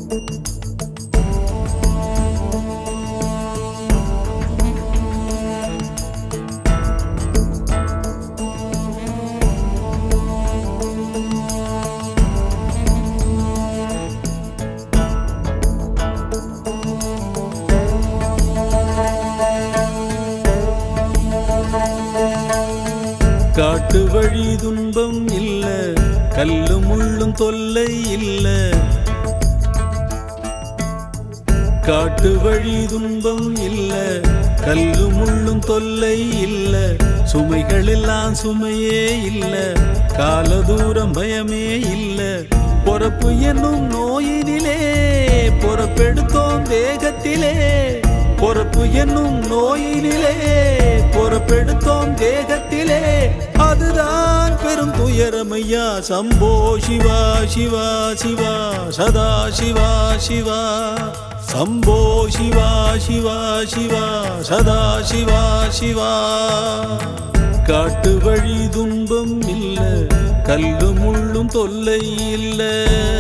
காட்டு வழி துன்பம் இல்ல கல்லும் முள்ளும் தொல்லை இல்ல காட்டு வழி துன்பம் இல்ல கல்லும் முள்ளும் தொல்லை இல்ல சுமைகள் எல்லாம் சுமையே இல்ல கால தூரம் பயமே இல்ல பொறப்பு என்னும் நோயினிலே பொறப்பெடுத்தோம் தேகத்திலே பொறப்பு என்னும் நோயினிலே பொறப்பெடுத்தோம் தேகத்திலே அதுதான் பெரும் துயரமையா சம்போ சிவா சிவா சிவா சதா சிவா சிவா சம்போ சிவா சிவா சிவா சதா சிவா சிவா காட்டு வழி துன்பம் இல்ல கல்லு முள்ளும் தொல்லை இல்லை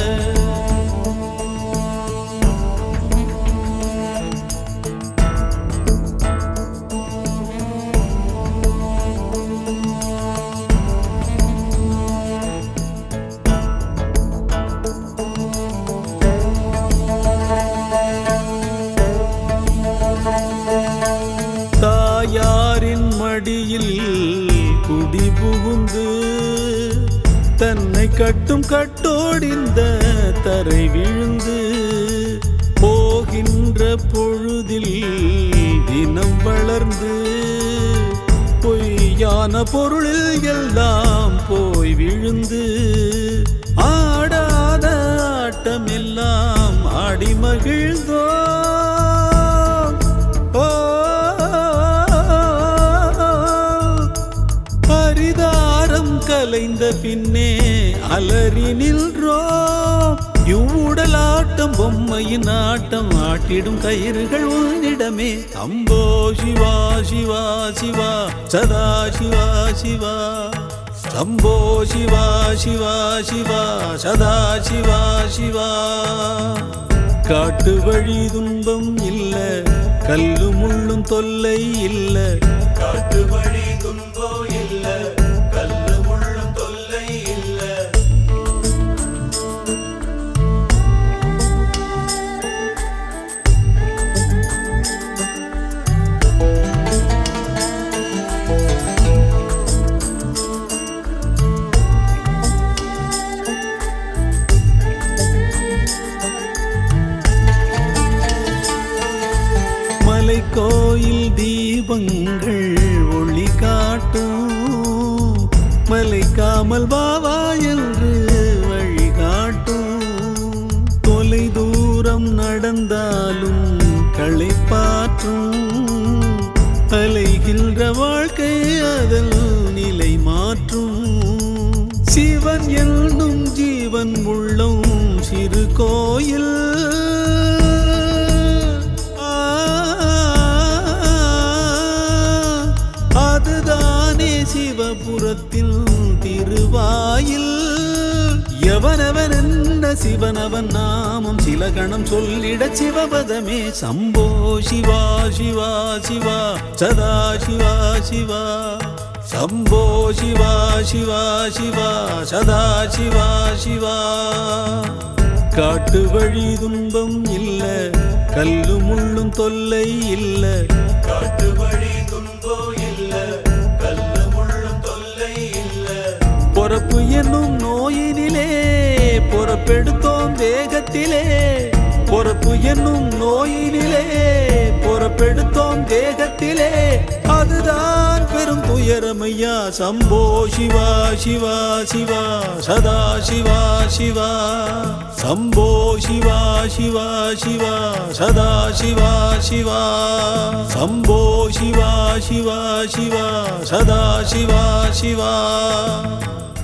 தாயாரின் மடியில் குடி புகுந்து தன்னை கட்டும் கட்டோடிந்த தரை விழுந்து போகின்ற பொழுதில் தினம் வளர்ந்து பொய்யான பொருளில் எல்லாம் போய் விழுந்து ஆடாத ஆட்டமெல்லாம் ஆடி மகிழ்ந்தோம் ஓ, பரிதாரம் கலைந்த பின்னே அலறி நின்றோம் இவ்வுடலாட்டம் பொம்மையின் ஆட்டம் ஆட்டிடும் கயிறுகள் உன்னிடமே அம்போ சிவா சிவா சிவா சதா சிவா சிவா சம்போ சிவா சிவா சிவா சதா சிவா சிவா காட்டு வழி துன்பம் இல்ல கல்லு முள்ளும் தொல்லை இல்ல காட்டு வழி துன்பம் இல்ல கல்லு முள்ளும் தொல்லை இல்ல மலை கோயில் தீபங்கள் ஒளி காட்டும் மலைக்காமல் வாவா என்று வழிகாட்டும் தொலை தூரம் நடந்தாலும் களைப்பாற்றும் அலைகின்ற வாழ்க்கை அதல் நிலை மாற்றும் சிவன் என்னும் ஜீவன் உள்ளம் சிறு கோயில் ஆ, அதுதானே சிவபுரத்தில் திருவாயில் எவனவன் என்ன சிவனவன் நாமம் சில கணம் சொல்லிட சிவபதமே சம்போ சிவா சிவா சிவா சதா சிவா சிவா சம்போ சிவா சிவா சிவா சதா சிவா சிவா காட்டு வழி துன்பம் இல்ல கல்லு முள்ளும் தொல்லை இல்ல காட்டு வழி துன்பம் இல்ல கல்லு முள்ளும் தொல்லை இல்ல பொறப்பு என்னும் நோயினிலே பொறப்பெடுத்தோம் தேகத்திலே பொறப்பு என்னும் நோயினிலே பொறப்பெடுத்தோம் தேகத்திலே அதுதான் பெரும் துயரமையா சம்போ சிவா சிவா சிவா சதா சிவா சிவா சம்போ சிவா சிவா சிவா சதா சிவா சிவா சம்போ சிவா சிவா சிவா சதா சிவா சிவா